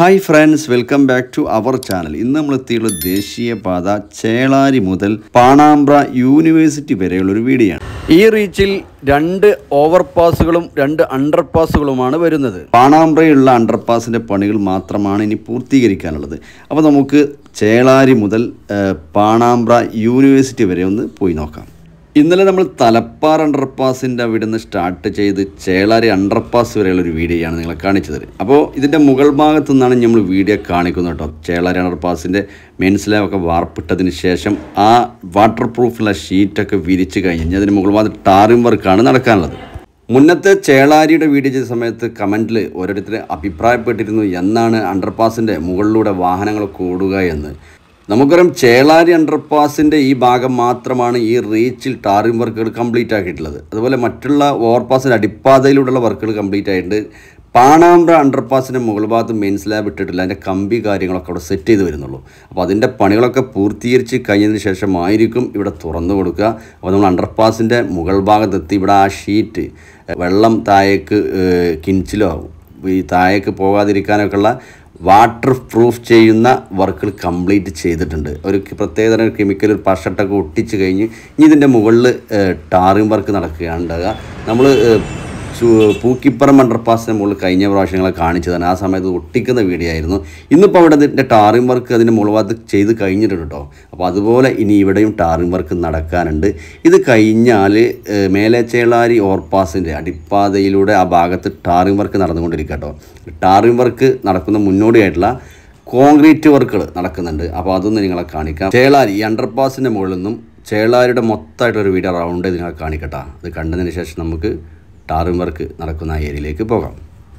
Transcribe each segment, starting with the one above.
hi friends welcome back to our channel ഇന്ന് നമ്മൾ എത്തിയുള്ള ദേശീയപാത ചേളാരി മുതൽ പാണാമ്പ്ര യൂണിവേഴ്സിറ്റി വരെയുള്ള ഒരു വീഡിയോ ആണ് ഈ റീച്ചിൽ രണ്ട് ഓവർപാസുകളും രണ്ട് അണ്ടർപാസുകളുമാണ് വരുന്നത് പാണാമ്പ്രയുള്ള അണ്ടർപാസിൻ്റെ പണികൾ മാത്രമാണ് ഇനി പൂർത്തീകരിക്കാനുള്ളത് അപ്പോൾ നമുക്ക് ചേളാരി മുതൽ ഏഹ്, പാണാമ്പ്ര യൂണിവേഴ്സിറ്റി വരെ ഒന്ന് പോയി നോക്കാം ഇന്നലെ നമ്മൾ തലപ്പാർ അണ്ടർപാസിൻ്റെ അവിടെ നിന്ന് സ്റ്റാർട്ട് ചെയ്ത് ചേളാരി അണ്ടർപാസ് വരെയുള്ള ഒരു വീഡിയോയാണ് നിങ്ങളെ കാണിച്ചത് അപ്പോൾ ഇതിൻ്റെ മുകൾ ഭാഗത്തു നിന്നാണ് നമ്മൾ വീഡിയോ കാണിക്കുന്നത് കേട്ടോ ചേളാരി അണ്ടർപാസിൻ്റെ മെയിൻ സ്ലാബൊക്കെ വാർപ്പിട്ടതിന് ശേഷം ആ വാട്ടർ പ്രൂഫുള്ള ഷീറ്റൊക്കെ വിരിച്ച് കഴിഞ്ഞ് അതിന് മുകൾ ഭാഗത്ത് ടാറിംഗ് വർക്കാണ് നടക്കാനുള്ളത് മുന്നത്തെ ചേളാരിയുടെ വീഡിയോ ചെയ്ത സമയത്ത് കമൻറ്റിൽ ഓരോരുത്തർ അഭിപ്രായപ്പെട്ടിരുന്നു എന്നാണ് അണ്ടർപാസിൻ്റെ മുകളിലൂടെ വാഹനങ്ങൾ കൂടുക എന്ന് നമുക്കറിയാം ചേളാരി അണ്ടർപാസിൻ്റെ ഈ ഭാഗം മാത്രമാണ് ഈ റീച്ചിൽ ടാറിംഗ് വർക്കുകൾ കംപ്ലീറ്റ് ആക്കിയിട്ടുള്ളത് അതുപോലെ മറ്റുള്ള ഓവർപാസിൻ്റെ അടിപ്പാതയിലൂടെയുള്ള വർക്കുകൾ കംപ്ലീറ്റ് ആയിട്ടുണ്ട് പാണാമ്പ്ര അണ്ടർപാസിൻ്റെ മുകൾ ഭാഗത്ത് മെയിൻ സ്ലാബ് ഇട്ടിട്ടില്ല അതിൻ്റെ കമ്പി കാര്യങ്ങളൊക്കെ അവിടെ സെറ്റ് ചെയ്ത് വരുന്നുള്ളൂ അപ്പോൾ അതിൻ്റെ പണികളൊക്കെ പൂർത്തീകരിച്ച് കഴിഞ്ഞതിന് ശേഷമായിരിക്കും ഇവിടെ തുറന്നു കൊടുക്കുക അപ്പോൾ നമ്മൾ അണ്ടർപാസിൻ്റെ മുകൾ ഭാഗത്തെത്തി ഇവിടെ ആ ഷീറ്റ് വെള്ളം താഴേക്ക് ഏഹ്, കിൻച്ചിലോ ഈ താഴേക്ക് പോകാതിരിക്കാനൊക്കെയുള്ള വാട്ടർ പ്രൂഫ് ചെയ്യുന്ന വർക്കുകൾ കംപ്ലീറ്റ് ചെയ്തിട്ടുണ്ട് ഒരു പ്രത്യേകതരം കെമിക്കൽ ഒരു പഷട്ടൊക്കെ ഒട്ടിച്ച് കഴിഞ്ഞ് ഇനി ഇതിൻ്റെ മുകളിൽ ടാറിംഗ് വർക്ക് നടക്കുകയാണ് ഉണ്ടാകുക നമ്മൾ പൂക്കിപ്പറം അണ്ടർപാസിൻ്റെ മുകളിൽ കഴിഞ്ഞ പ്രാവശ്യങ്ങളെ കാണിച്ചതാണ് ആ സമയത്ത് ഒട്ടിക്കുന്ന വീഡിയോ ആയിരുന്നു ഇന്നിപ്പോൾ അവിടെ ഇതിൻ്റെ ടാറിംഗ് വർക്ക് അതിൻ്റെ മുകൾ ഭാഗത്ത് ചെയ്ത് കഴിഞ്ഞിട്ടുണ്ട് കേട്ടോ അപ്പോൾ അതുപോലെ ഇനി ഇവിടെയും ടാറിംഗ് വർക്ക് നടക്കാനുണ്ട് ഇത് കഴിഞ്ഞാൽ ഏഹ്, മേലേച്ചേളാരി ഓവർപാസിൻ്റെ അടിപ്പാതയിലൂടെ ആ ഭാഗത്ത് ടാറിംഗ് വർക്ക് നടന്നുകൊണ്ടിരിക്കുക കേട്ടോ ടാറിംഗ് വർക്ക് നടക്കുന്ന മുന്നോടിയായിട്ടുള്ള കോൺക്രീറ്റ് വർക്കുകൾ നടക്കുന്നുണ്ട് അപ്പോൾ അതൊന്ന് നിങ്ങളെ കാണിക്കാം ചേളാരി ഈ അണ്ടർപാസിൻ്റെ മുകളിൽ നിന്നും ചേളാരിയുടെ മൊത്തമായിട്ടൊരു വീഡിയോ റൗണ്ട് നിങ്ങളെ കാണിക്കട്ടെ അത് കണ്ടതിന് ശേഷം നമുക്ക് ടാറിംഗ് വർക്ക് നടക്കുന്ന ആ ഏരിയയിലേക്ക് പോകാം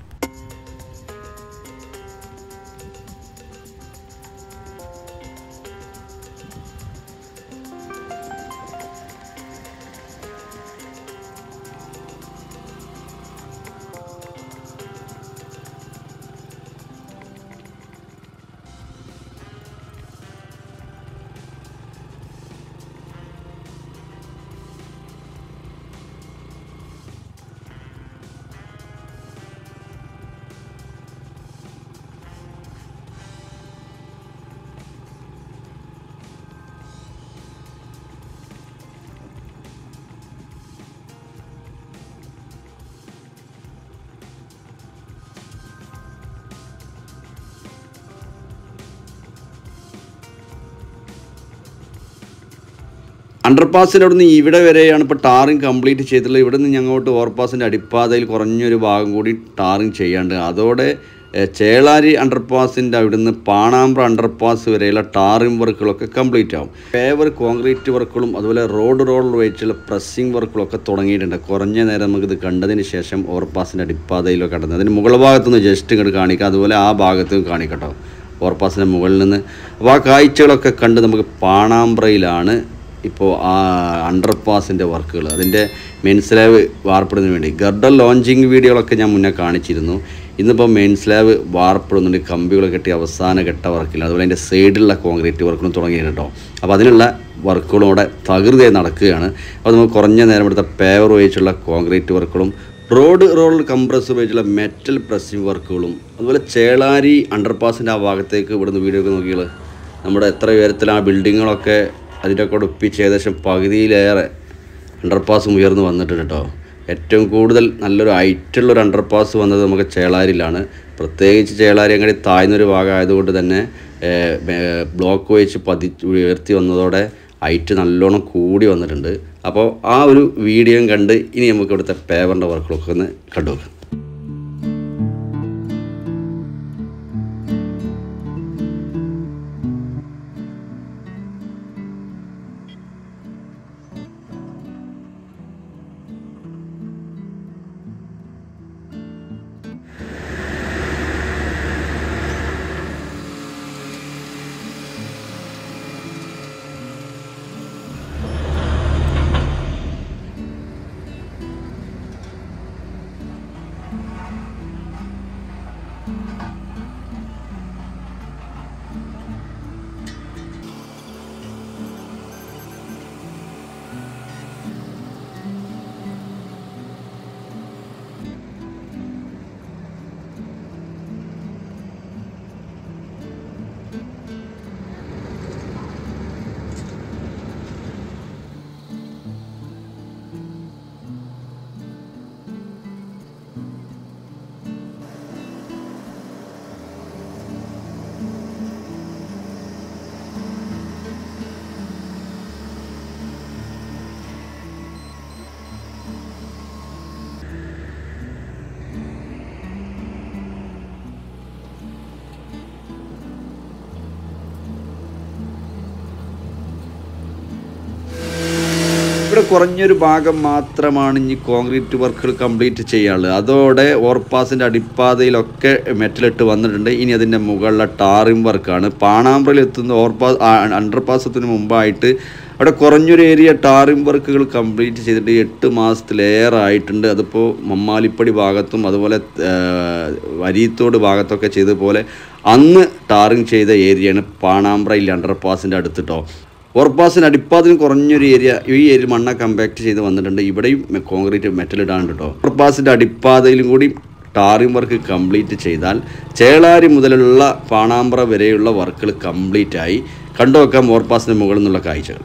അണ്ടർപാസിൻ്റെ അവിടെ നിന്ന് ഇവിടെ വരെയാണ് ഇപ്പോൾ ടാറിങ് കംപ്ലീറ്റ് ചെയ്തിട്ടുള്ളത് ഇവിടെ നിന്ന് ഞങ്ങോട്ട് ഓവർപാസിൻ്റെ അടിപ്പാതയിൽ കുറഞ്ഞൊരു ഭാഗം കൂടി ടാറിങ് ചെയ്യാണ്ട് അതോടെ ഏഹ്, ചേളാരി അണ്ടർപാസിൻ്റെ അവിടെ നിന്ന് പാണാമ്പ്ര അണ്ടർപാസ് വരെയുള്ള ടാറിങ് വർക്കുകളൊക്കെ കംപ്ലീറ്റ് ആവും പേവർ കോൺക്രീറ്റ് വർക്കുകളും അതുപോലെ റോഡ് റോഡ് വെച്ചുള്ള പ്രസ്സിങ് വർക്കുകളൊക്കെ തുടങ്ങിയിട്ടുണ്ട് കുറഞ്ഞ നേരം നമുക്കിത് കണ്ടതിന് ശേഷം ഓവർപാസിൻ്റെ അടിപ്പാതയിലൊക്കെ കണ്ടത് അതിന് മുകൾ ഭാഗത്തുനിന്ന് ജസ്റ്റ് ഇങ്ങോട്ട് കാണിക്കാം അതുപോലെ ആ ഭാഗത്തും കാണിക്കട്ടോ ഓവർപാസിൻ്റെ മുകളിൽ നിന്ന് അപ്പോൾ ആ കാഴ്ചകളൊക്കെ കണ്ട് നമുക്ക് പാണാമ്പ്രയിലാണ് ഇപ്പോൾ ആ അണ്ടർപാസിൻ്റെ വർക്കുകൾ അതിൻ്റെ മെയിൻ സ്ലാബ് വാർപ്പെടുന്നതിന് വേണ്ടി ഗർഡർ ലോഞ്ചിങ് വീഡിയോകളൊക്കെ ഞാൻ മുന്നേ കാണിച്ചിരുന്നു ഇന്നിപ്പോൾ മെയിൻ സ്ലാബ് വാർപ്പെടുന്നുണ്ട് കമ്പികൾ കെട്ടി അവസാന ഘട്ട വർക്കില്ല അതുപോലെ അതിൻ്റെ സൈഡിലുള്ള കോൺക്രീറ്റ് വർക്കുകളും തുടങ്ങിയിട്ടുണ്ട് കേട്ടോ അപ്പോൾ അതിനുള്ള വർക്കുകളും അവിടെ തകൃതിയായി നടക്കുകയാണ് അപ്പോൾ നമുക്ക് കുറഞ്ഞ നേരം എടുത്ത പേവർ ഉപയോഗിച്ചുള്ള കോൺക്രീറ്റ് വർക്കുകളും റോഡ് റോൾ കംപ്രസ് ഉപയോഗിച്ചുള്ള മെറ്റൽ പ്രസ്സിംഗ് വർക്കുകളും അതുപോലെ ചേളാരി അണ്ടർപാസിൻ്റെ ആ ഭാഗത്തേക്ക് ഇവിടുന്ന് വീഡിയോ ഒക്കെ നോക്കിയാൽ നമ്മുടെ എത്ര ഉയരത്തിൽ ആ ബിൽഡിങ്ങുകളൊക്കെ അതിൻ്റെ കൂടെ ഒപ്പിച്ച് ഏകദേശം പകുതിയിലേറെ അണ്ടർപാസും ഉയർന്നു വന്നിട്ടുണ്ട് കേട്ടോ ഏറ്റവും കൂടുതൽ നല്ലൊരു ഹൈറ്റുള്ള ഒരു അണ്ടർപാസ് വന്നത് നമുക്ക് ചേളാരിലാണ് പ്രത്യേകിച്ച് ചേളാരി അങ്ങനെ താഴ്ന്നൊരു ഭാഗം ആയതുകൊണ്ട് തന്നെ ഏഹ്, ബേ- ബ്ലോക്ക് വെച്ച് പതി ഉയർത്തി വന്നതോടെ ഹൈറ്റ് നല്ലോണം കൂടി വന്നിട്ടുണ്ട് അപ്പോൾ ആ ഒരു വീഡിയോയും കണ്ട് ഇനി നമുക്ക് ഇവിടുത്തെ പേപ്പറിൻ്റെ വർക്കുകളൊക്കെ ഒന്ന് കണ്ടു നോക്കാം ഇവിടെ കുറഞ്ഞൊരു ഭാഗം മാത്രമാണ് ഇനി കോൺക്രീറ്റ് വർക്കുകൾ കംപ്ലീറ്റ് ചെയ്യാനുള്ളത് അതോടെ ഓവർപാസിൻ്റെ അടിപ്പാതയിലൊക്കെ മെറ്റലിട്ട് വന്നിട്ടുണ്ട് ഇനി അതിൻ്റെ മുകളിലെ ടാറിംഗ് വർക്കാണ് പാണാമ്പ്രയിൽ എത്തുന്ന ഓവർപാസ് അണ്ടർപാസ് എത്തുന്നതിന് മുമ്പായിട്ട് അവിടെ കുറഞ്ഞൊരു ഏരിയ ടാറിംഗ് വർക്കുകൾ കംപ്ലീറ്റ് ചെയ്തിട്ട് എട്ട് മാസത്തിലേറെ ആയിട്ടുണ്ട് അതിപ്പോൾ മമ്മാലിപ്പടി ഭാഗത്തും അതുപോലെ ആ, വരീത്തോട് ഭാഗത്തൊക്കെ ചെയ്തതുപോലെ അന്ന് ടാറിങ് ചെയ്ത ഏരിയയാണ് പാണാമ്പ്രയിൽ അണ്ടർപാസിൻ്റെ അടുത്തിട്ടോ ഓവർപാസിന് അടിപ്പാതിന് കുറഞ്ഞൊരു ഏരിയ ഈ ഏരിയ മണ്ണ കമ്പാക്ട് ചെയ്ത് വന്നിട്ടുണ്ട് ഇവിടെയും മെ- കോൺക്രീറ്റ് മെറ്റൽ ഇടാണ്ട് കേട്ടോ ഓവർപാസിൻ്റെ അടിപ്പാതയിലും കൂടി ടാറിംഗ് വർക്ക് കംപ്ലീറ്റ് ചെയ്താൽ ചേളാരി മുതലുള്ള പാണാമ്പ്ര വരെയുള്ള വർക്കുകൾ കംപ്ലീറ്റ് ആയി കണ്ടുവെക്കാം ഓവർപാസിന് മുകളിൽ നിന്നുള്ള കാഴ്ചകൾ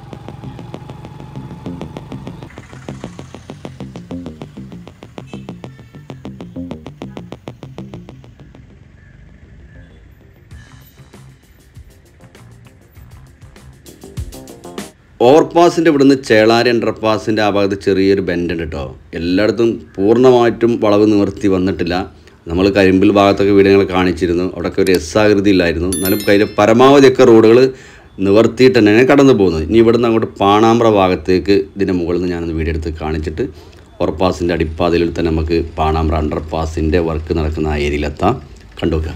ഓവർപാസിൻ്റെ ഇവിടുന്ന് ചേളാരി അണ്ടർപാസിൻ്റെ ആ ഭാഗത്ത് ചെറിയൊരു ബെൻഡ് ഉണ്ട് കേട്ടോ എല്ലായിടത്തും പൂർണ്ണമായിട്ടും വളവ് നിവർത്തി വന്നിട്ടില്ല നമ്മൾ കരിമ്പിൽ ഭാഗത്തൊക്കെ വീടുകൾ കാണിച്ചിരുന്നു അവിടെയൊക്കെ ഒരു എസ് ആകൃതിയിലായിരുന്നു എന്നാലും കയ്യിൽ പരമാവധിയൊക്കെ റോഡുകൾ നിവർത്തിയിട്ട് തന്നെയാണ് കടന്നു പോകുന്നത് ഇനി ഇവിടുന്ന് അങ്ങോട്ട് പാണാമ്പ്ര ഭാഗത്തേക്ക് ഇതിൻ്റെ മുകളിൽ നിന്ന് ഞാനൊന്ന് വീഡിയോ എടുത്ത് കാണിച്ചിട്ട് ഓവർപാസിൻ്റെ അടിപ്പാതയിൽ തന്നെ നമുക്ക് പാണാമ്പ്ര അണ്ടർപാസിൻ്റെ വർക്ക് നടക്കുന്ന ആ ഏരിയയിലെത്താം കണ്ടുവെക്കുക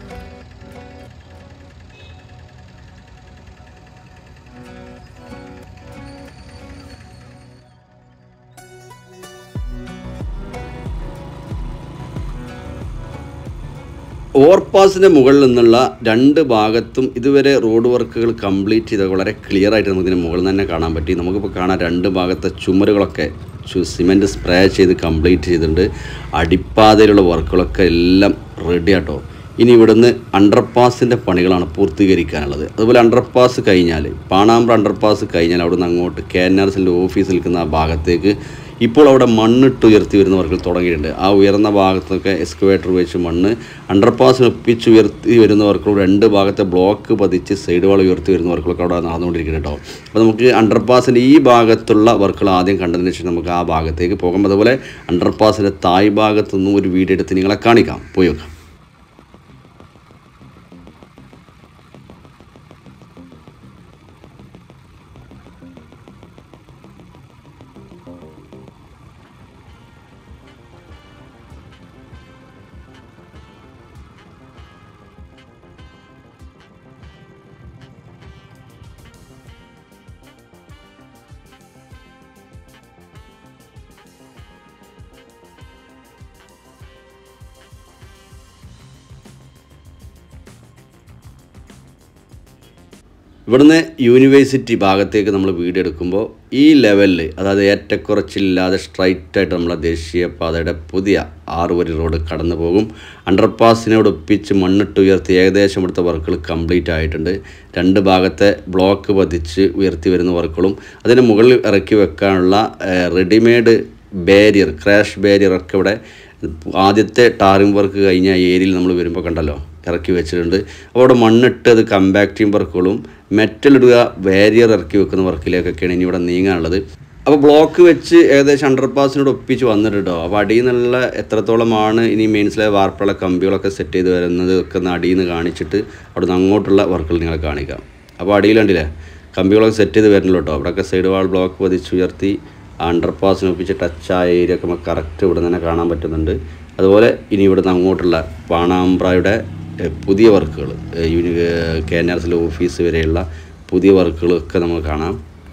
ഓവർപാസിൻ്റെ മുകളിൽ നിന്നുള്ള രണ്ട് ഭാഗത്തും ഇതുവരെ റോഡ് വർക്കുകൾ കംപ്ലീറ്റ് ചെയ്ത വളരെ ക്ലിയർ ആയിട്ട് നമുക്ക് ഇതിന് മുകളിൽ നിന്ന് തന്നെ കാണാൻ പറ്റി നമുക്കിപ്പോൾ കാണാം രണ്ട് ഭാഗത്തെ ചുമരുകളൊക്കെ സിമെൻറ്റ് സ്പ്രേ ചെയ്ത് കംപ്ലീറ്റ് ചെയ്തിട്ടുണ്ട് അടിപ്പാതയിലുള്ള വർക്കുകളൊക്കെ എല്ലാം റെഡി ആട്ടോ ഇനി ഇവിടുന്ന് അണ്ടർപാസിൻ്റെ പണികളാണ് പൂർത്തീകരിക്കാനുള്ളത് അതുപോലെ അണ്ടർപാസ് കഴിഞ്ഞാൽ പാണാമ്പ്ര അണ്ടർപാസ് കഴിഞ്ഞാൽ അവിടുന്ന് അങ്ങോട്ട് കെ എൻ ആർ എസിൻ്റെ ഓഫീസ് നിൽക്കുന്ന ആ ഭാഗത്തേക്ക് ഇപ്പോൾ അവിടെ മണ്ണിട്ട് ഉയർത്തി വരുന്ന വർക്കുകൾ തുടങ്ങിയിട്ടുണ്ട് ആ ഉയർന്ന ഭാഗത്തൊക്കെ എക്സ്കവേറ്റർ വെച്ച് മണ്ണ് അണ്ടർപാസിന് ഒപ്പിച്ച് ഉയർത്തി വരുന്ന വർക്കുകൾ രണ്ട് ഭാഗത്തെ ബ്ലോക്ക് പതിച്ച് സൈഡ് വാൾ ഉയർത്തി വരുന്ന വർക്കുകളൊക്കെ അവിടെ നടന്നുകൊണ്ടിരിക്കുന്നുണ്ട് കേട്ടോ അപ്പോൾ നമുക്ക് അണ്ടർപാസിൻ്റെ ഈ ഭാഗത്തുള്ള വർക്കുകൾ ആദ്യം കണ്ടതിന് ശേഷം നമുക്ക് ആ ഭാഗത്തേക്ക് പോകാം അതുപോലെ അണ്ടർപാസിൻ്റെ തായ് ഭാഗത്തു നിന്നും ഒരു വീഡിയോ എടുത്ത് നിങ്ങളെ കാണിക്കാം പോയി നോക്കാം ഇവിടുന്ന് യൂണിവേഴ്സിറ്റി ഭാഗത്തേക്ക് നമ്മൾ വീഡിയോ എടുക്കുമ്പോൾ ഈ ലെവലിൽ അതായത് ഏറ്റക്കുറച്ചില്ലാതെ സ്ട്രൈറ്റ് ആയിട്ട് നമ്മളെ ദേശീയപാതയുടെ പുതിയ ആറ് വരി റോഡ് കടന്നു പോകും അണ്ടർപാസിനോട് ഒപ്പിച്ച് മണ്ണിട്ട് ഉയർത്തി ഏകദേശം ഇവിടുത്തെ വർക്കുകൾ കംപ്ലീറ്റ് ആയിട്ടുണ്ട് രണ്ട് ഭാഗത്തെ ബ്ലോക്ക് പതിച്ച് ഉയർത്തി വരുന്ന വർക്കുകളും അതിന് മുകളിൽ ഇറക്കി വെക്കാനുള്ള റെഡിമെയ്ഡ് ബാരിയർ ക്രാഷ് ബാരിയർ ഒക്കെ ഇവിടെ ആദ്യത്തെ ടാറിംഗ് വർക്ക് കഴിഞ്ഞ ഏരിയയിൽ നമ്മൾ വരുമ്പോൾ കണ്ടല്ലോ ഇറക്കി വെച്ചിട്ടുണ്ട് അപ്പോൾ അവിടെ മണ്ണിട്ട് അത് കമ്പാക്റ്റിംഗ് വർക്കുകളും മെറ്റൽ ഇടുക ബാരിയർ ഇറക്കി വെക്കുന്ന വർക്കിലേക്കൊക്കെയാണ് ഇനി ഇവിടെ നീങ്ങാനുള്ളത് അപ്പോൾ ബ്ലോക്ക് വെച്ച് ഏകദേശം അണ്ടർപാസിനോട് ഒപ്പിച്ച് വന്നിട്ടുണ്ടോ അപ്പോൾ അടിയിൽ നിന്നുള്ള എത്രത്തോളമാണ് ഇനി മെയിൻസിലെ വാർപ്പുള്ള കമ്പികളൊക്കെ സെറ്റ് ചെയ്ത് വരുന്നത് ഒക്കെ ഒന്ന് അടിയിൽ നിന്ന് കാണിച്ചിട്ട് അവിടെ നിന്ന് അങ്ങോട്ടുള്ള വർക്കുകൾ നിങ്ങളെ കാണിക്കാം അപ്പോൾ അടിയിൽ കണ്ടില്ലേ കമ്പികളൊക്കെ സെറ്റ് ചെയ്ത് വരുന്നുള്ളൂ കേട്ടോ അവിടെയൊക്കെ സൈഡ് വാൾ ബ്ലോക്ക് പതിച്ചുയർത്തി ആ ഒപ്പിച്ച് ടച്ച് ആയ ഏരിയ ഒക്കെ നമുക്ക് കറക്റ്റ് ഇവിടെ തന്നെ കാണാൻ പറ്റുന്നുണ്ട് അതുപോലെ ഇനി ഇവിടുന്ന് അങ്ങോട്ടുള്ള പാണാമ്പ്രയുടെ എഹ്, പുതിയ വർക്കുകൾ യൂണി കെ എൻ ആർ എസിലെ ഓഫീസ് വരെയുള്ള പുതിയ വർക്കുകളൊക്കെ നമുക്ക് കാണാം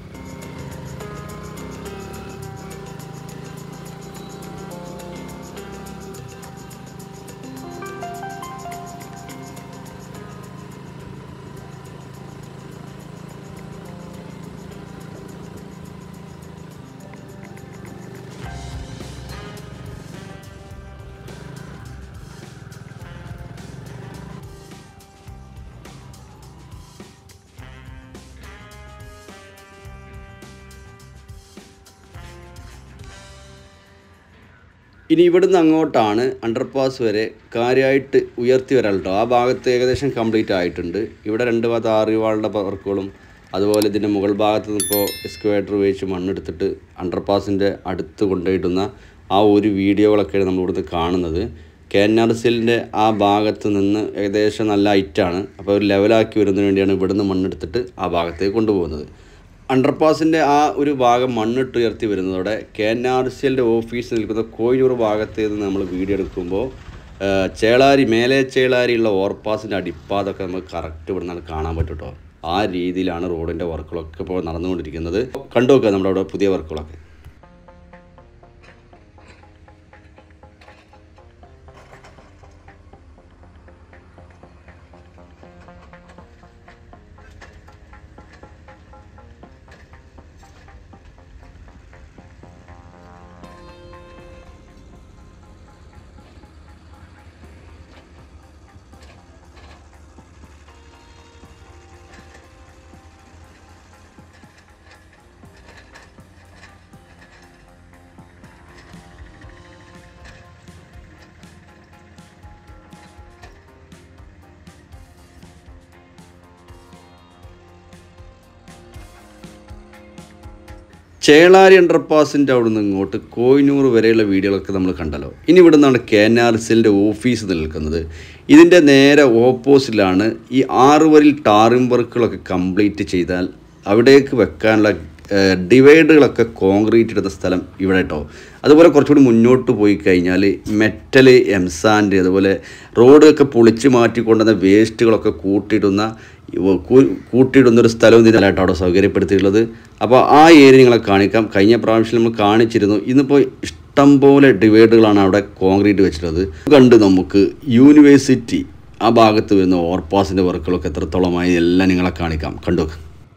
ഇനി ഇവിടുന്ന് അങ്ങോട്ടാണ് അണ്ടർപാസ് വരെ കാര്യമായിട്ട് ഉയർത്തി വരാൻ കേട്ടോ ആ ഭാഗത്ത് ഏകദേശം കംപ്ലീറ്റ് ആയിട്ടുണ്ട് ഇവിടെ രണ്ട് ഭാഗത്ത് ആറിവാളുടെ വർക്കുകളും അതുപോലെ ഇതിൻ്റെ മുകൾ ഭാഗത്ത് നിന്ന് ഇപ്പോൾ എക്സ്കവേറ്റർ ഉപയോഗിച്ച് മണ്ണെടുത്തിട്ട് അണ്ടർപാസിൻ്റെ അടുത്ത് കൊണ്ടുപോയിടുന്ന ആ ഒരു വീഡിയോകളൊക്കെയാണ് നമ്മൾ ഇവിടുന്ന് കാണുന്നത് കെ എൻ ആർ സിലിൻ്റെ ആ ഭാഗത്ത് നിന്ന് ഏകദേശം നല്ല ഹൈറ്റാണ് അപ്പോൾ ഒരു ലെവലാക്കി വരുന്നതിന് വേണ്ടിയാണ് ഇവിടുന്ന് മണ്ണെടുത്തിട്ട് ആ ഭാഗത്തേക്ക് കൊണ്ടുപോകുന്നത് അണ്ടർപാസിൻ്റെ ആ ഒരു ഭാഗം മണ്ണിട്ട് ഉയർത്തി വരുന്നതോടെ കെ എൻ ആർ സി എല്ലിൻ്റെ ഓഫീസ് നിൽക്കുന്ന കോയിലൂർ ഭാഗത്ത് നിന്ന് നമ്മൾ വീഡിയോ എടുക്കുമ്പോൾ ആ, ചേളാരി മേലെ ചേളാരിയുള്ള ഓവർപാസിൻ്റെ അടിപ്പാതൊക്കെ നമുക്ക് കറക്റ്റ് ഇവിടെ നിന്നാണ് കാണാൻ പറ്റും കേട്ടോ ആ രീതിയിലാണ് റോഡിൻ്റെ വർക്കുകളൊക്കെ ഇപ്പോൾ നടന്നുകൊണ്ടിരിക്കുന്നത് കണ്ടു നോക്കുക നമ്മുടെ അവിടെ പുതിയ വർക്കുകളൊക്കെ ചേളാരി അണ്ടർപാസിൻ്റെ അവിടെ നിന്ന് ഇങ്ങോട്ട് കോയിനൂർ വരെയുള്ള വീഡിയോകളൊക്കെ നമ്മൾ കണ്ടല്ലോ ഇനി ഇവിടെ നിന്നാണ് കെ എൻ ആർ സിൻ്റെ ഓഫീസ് നിൽക്കുന്നത് ഇതിൻ്റെ നേരെ ഓപ്പോസിറ്റിലാണ് ഈ ആറ് വരിൽ ടാറിംഗ് വർക്കുകളൊക്കെ കംപ്ലീറ്റ് ചെയ്താൽ അവിടേക്ക് വെക്കാനുള്ള ഡിവൈഡുകളൊക്കെ കോൺക്രീറ്റ് ഇടുന്ന സ്ഥലം ഇവിടെ കേട്ടോ അതുപോലെ കുറച്ചുകൂടി മുന്നോട്ട് പോയി കഴിഞ്ഞാൽ മെറ്റൽ എംസാൻഡ് അതുപോലെ റോഡൊക്കെ പൊളിച്ച് മാറ്റി കൊണ്ടുവന്ന വേസ്റ്റുകളൊക്കെ കൂട്ടിയിടുന്ന ഇവ- കൂ- കൂട്ടിയിടുന്ന ഒരു സ്ഥലവും ഇതിനായിട്ട് അവിടെ സൗകര്യപ്പെടുത്തിയിട്ടുള്ളത് അപ്പോൾ ആ ഏരിയ നിങ്ങളെ കാണിക്കാം കഴിഞ്ഞ പ്രാവശ്യം നമ്മൾ കാണിച്ചിരുന്നു ഇന്നിപ്പോൾ ഇഷ്ടം പോലെ ഡിവൈഡുകളാണ് അവിടെ കോൺക്രീറ്റ് വെച്ചിട്ടുള്ളത് കണ്ട് നമുക്ക് യൂണിവേഴ്സിറ്റി ആ ഭാഗത്ത് വരുന്ന ഓർപ്പാസിൻ്റെ വർക്കുകളൊക്കെ എത്രത്തോളമായി എല്ലാം നിങ്ങളെ കാണിക്കാം കണ്ടു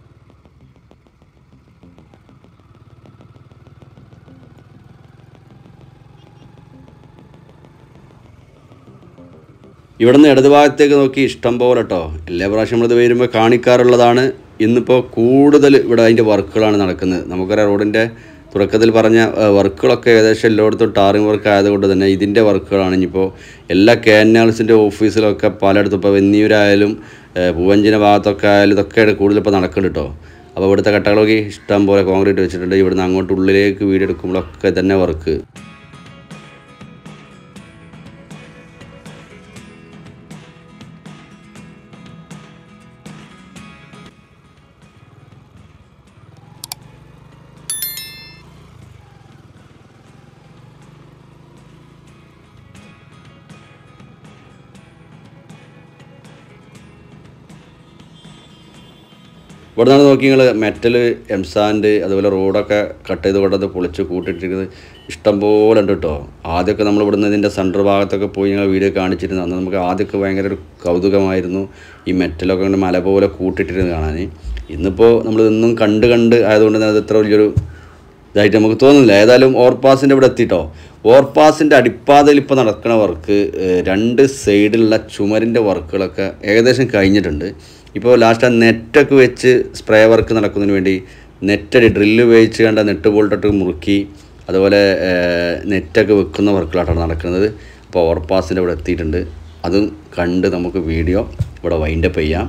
ഇവിടുന്ന് ഇടതുഭാഗത്തേക്ക് നോക്കി ഇഷ്ടം പോലെ കേട്ടോ എല്ലാ പ്രാവശ്യം നമ്മളിത് വരുമ്പോൾ കാണിക്കാറുള്ളതാണ് ഇന്നിപ്പോൾ കൂടുതൽ ഇവിടെ അതിൻ്റെ വർക്കുകളാണ് നടക്കുന്നത് നമുക്കറിയാം റോഡിൻ്റെ തുടക്കത്തിൽ പറഞ്ഞ ആ, വർക്കുകളൊക്കെ ഏകദേശം എല്ലായിടത്തും ടാറിംഗ് വർക്ക് ആയതുകൊണ്ട് തന്നെ ഇതിൻ്റെ വർക്കുകളാണ് ഇനിയിപ്പോൾ എല്ലാ കേനാൾസിൻ്റെ ഓഫീസിലൊക്കെ പലയിടത്തും ഇപ്പോൾ വെന്നിയൂരായാലും ആ, പൂവഞ്ചിന ഭാഗത്തൊക്കെ ആയാലും ഇതൊക്കെ കൂടുതൽ ഇപ്പോൾ നടക്കുന്നുണ്ട് കേട്ടോ അപ്പോൾ ഇവിടുത്തെ കട്ടകളൊക്കെ ഇഷ്ടം പോലെ കോൺക്രീറ്റ് വെച്ചിട്ടുണ്ട് ഇവിടുന്ന് അങ്ങോട്ട് ഉള്ളിലേക്ക് വീടെടുക്കുമ്പോഴൊക്കെ തന്നെ വർക്ക് ഇവിടെ നിന്ന് നോക്കി നിങ്ങൾ മെറ്റൽ എംസാൻഡ് അതുപോലെ റോഡൊക്കെ കട്ട് ചെയ്ത് കൊണ്ടത് പൊളിച്ച് കൂട്ടിയിട്ടിരിക്കുന്നത് ഇഷ്ടം പോലെ ഉണ്ട് കേട്ടോ ആദ്യമൊക്കെ നമ്മൾ ഇവിടുന്ന് ഇതിൻ്റെ സെൻറ്റർ ഭാഗത്തൊക്കെ പോയി ഞങ്ങൾ വീഡിയോ കാണിച്ചിരുന്നു അന്ന് നമുക്ക് ആദ്യമൊക്കെ ഭയങ്കര ഒരു കൗതുകമായിരുന്നു ഈ മെറ്റലൊക്കെ കൊണ്ട് മല പോലെ കൂട്ടിയിട്ടിരുന്ന് കാണാൻ ഇന്നിപ്പോൾ നമ്മൾ ഇന്നും കണ്ട് കണ്ട് ആയതുകൊണ്ട് തന്നെ അത് ഇത്ര വലിയൊരു ഇതായിട്ട് നമുക്ക് തോന്നുന്നില്ല ഏതായാലും ഓവർപാസിൻ്റെ ഇവിടെ എത്തിട്ടോ ഓവർപാസിൻ്റെ അടിപ്പാതയിൽ ഇപ്പോൾ നടക്കുന്ന വർക്ക് ഏഹ്, രണ്ട് സൈഡിലുള്ള ചുമരിൻ്റെ വർക്കുകളൊക്കെ ഏകദേശം കഴിഞ്ഞിട്ടുണ്ട് ഇപ്പോൾ ലാസ്റ്റ് ആ നെറ്റൊക്കെ വെച്ച് സ്പ്രേ വർക്ക് നടക്കുന്നതിന് വേണ്ടി നെറ്റടി ഡ്രില്ല് ഉപയോഗിച്ച് കണ്ട നെറ്റ് ബോൾട്ടൊക്കെ മുറുക്കി അതുപോലെ ഏഹ്, നെറ്റൊക്കെ വെക്കുന്ന വർക്കുകളായിട്ടാണ് നടക്കുന്നത് അപ്പോൾ ഓവർപാസിൻ്റെ ഇവിടെ എത്തിയിട്ടുണ്ട് അതും കണ്ട് നമുക്ക് വീഡിയോ ഇവിടെ വൈൻഡപ്പ് ചെയ്യാം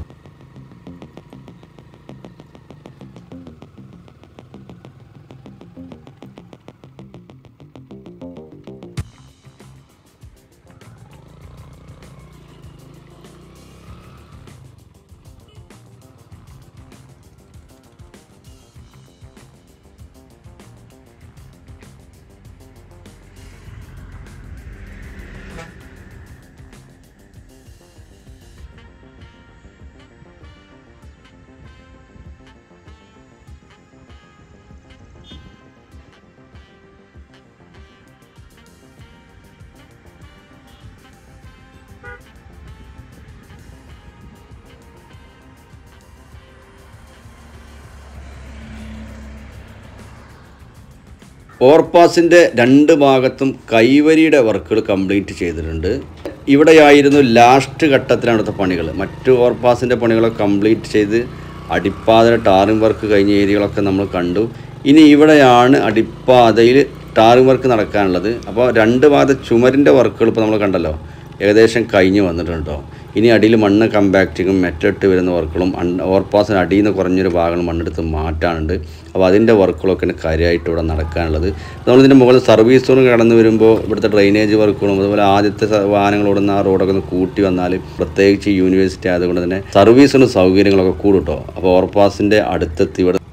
ഓർപ്പാസിൻ്റെ രണ്ട് ഭാഗത്തും കൈവരിയുടെ വർക്കുകൾ കംപ്ലീറ്റ് ചെയ്തിട്ടുണ്ട് ഇവിടെയായിരുന്നു ലാസ്റ്റ് ഘട്ടത്തിലാണ് അടുത്ത പണികൾ മറ്റു ഓർപ്പാസിൻ്റെ പണികളൊക്കെ കംപ്ലീറ്റ് ചെയ്ത് അടിപ്പാതയുടെ ടാറിംഗ് വർക്ക് കഴിഞ്ഞ ഏരിയകളൊക്കെ നമ്മൾ കണ്ടു ഇനി ഇവിടെയാണ് അടിപ്പാതയിൽ ടാറിംഗ് വർക്ക് നടക്കാനുള്ളത് അപ്പോൾ രണ്ട് ഭാഗത്തെ ചുമരിൻ്റെ വർക്കുകൾ ഇപ്പോൾ നമ്മൾ കണ്ടല്ലോ ഏകദേശം കഴിഞ്ഞ് വന്നിട്ടുണ്ട് കേട്ടോ ഇനി അടിയിൽ മണ്ണ് കമ്പാക്റ്റിങ്ങും മെറ്റിട്ട് വരുന്ന വർക്കുകളും ഓവർപാസിന് അടിയിൽ നിന്ന് കുറഞ്ഞൊരു ഭാഗങ്ങൾ മണ്ണെടുത്ത് മാറ്റാനുണ്ട് അപ്പോൾ അതിൻ്റെ വർക്കുകളൊക്കെയാണ് കാര്യമായിട്ട് ഇവിടെ നടക്കാനുള്ളത് നമ്മളിതിൻ്റെ മുകളിൽ സർവീസ് സോൺ കടന്നു വരുമ്പോൾ ഇവിടുത്തെ ഡ്രെയിനേജ് വർക്കുകളും അതുപോലെ ആദ്യത്തെ സ- വാഹനങ്ങൾ ഓടുന്ന ആ റോഡൊക്കെ ഒന്ന് കൂട്ടി വന്നാൽ പ്രത്യേകിച്ച് യൂണിവേഴ്സിറ്റി ആയതുകൊണ്ട് തന്നെ സർവീസിന് സൗകര്യങ്ങളൊക്കെ കൂടും കേട്ടോ അപ്പോൾ ഓവർപാസിൻ്റെ അടുത്തെത്തി ഇവിടെ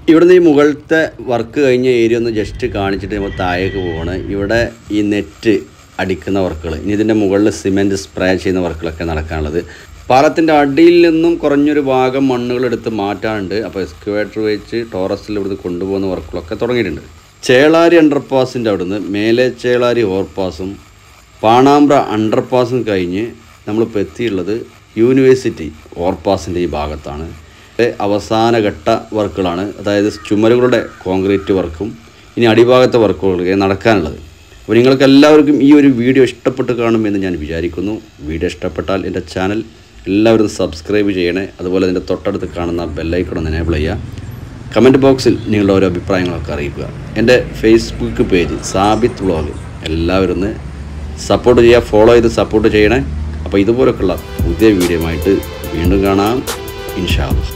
ഇവിടുന്ന് ഈ മുകളിലത്തെ വർക്ക് കഴിഞ്ഞ ഏരിയ ഒന്ന് ജസ്റ്റ് കാണിച്ചിട്ട് നമ്മൾ താഴേക്ക് പോവാണ് ഇവിടെ ഈ നെറ്റ് അടിക്കുന്ന വർക്കുകൾ ഇനി ഇതിൻ്റെ മുകളിൽ സിമെൻറ്റ് സ്പ്രേ ചെയ്യുന്ന വർക്കുകളൊക്കെ നടക്കാനുള്ളത് പാലത്തിൻ്റെ അടിയിൽ നിന്നും കുറഞ്ഞൊരു ഭാഗം മണ്ണുകൾ എടുത്ത് മാറ്റാനുണ്ട് അപ്പോൾ എക്സ്കവേറ്റർ വെച്ച് ടോറസിൽ ഇവിടുന്ന് കൊണ്ടുപോകുന്ന വർക്കുകളൊക്കെ തുടങ്ങിയിട്ടുണ്ട് ചേളാരി അണ്ടർപാസിൻ്റെ അവിടുന്ന് മേലെ ചേളാരി ഓവർപാസും പാണാമ്പ്ര അണ്ടർപാസും കഴിഞ്ഞ് നമ്മളിപ്പോൾ എത്തിയുള്ളത് യൂണിവേഴ്സിറ്റി ഓവർപാസിൻ്റെ ഈ ഭാഗത്താണ് ഇത് അവസാന ഘട്ട വർക്കുകളാണ് അതായത് ചുമരുകളുടെ കോൺക്രീറ്റ് വർക്കും ഇനി അടിഭാഗത്തെ വർക്കുകളൊക്കെ നടക്കാനുള്ളത് അപ്പോൾ നിങ്ങൾക്ക് എല്ലാവർക്കും ഈ ഒരു വീഡിയോ ഇഷ്ടപ്പെട്ട് കാണുമെന്ന് ഞാൻ വിചാരിക്കുന്നു വീഡിയോ ഇഷ്ടപ്പെട്ടാൽ എൻ്റെ ചാനൽ എല്ലാവരും സബ്സ്ക്രൈബ് ചെയ്യണേ അതുപോലെ അതിൻ്റെ തൊട്ടടുത്ത് കാണുന്ന ബെല്ലൈക്കൺ ഒന്ന് എനേബിൾ ചെയ്യുക കമൻറ്റ് ബോക്സിൽ നിങ്ങളുടെ ഓരോ അഭിപ്രായങ്ങളൊക്കെ അറിയിക്കുക എൻ്റെ ഫേസ്ബുക്ക് പേജ് സാബിത്ത് വ്ളോഗ് എല്ലാവരും ഒന്ന് സപ്പോർട്ട് ചെയ്യുക ഫോളോ ചെയ്ത് സപ്പോർട്ട് ചെയ്യണേ അപ്പോൾ ഇതുപോലൊക്കെയുള്ള പുതിയ വീഡിയോ ആയിട്ട് വീണ്ടും കാണാം ഇൻഷാ അല്ലാ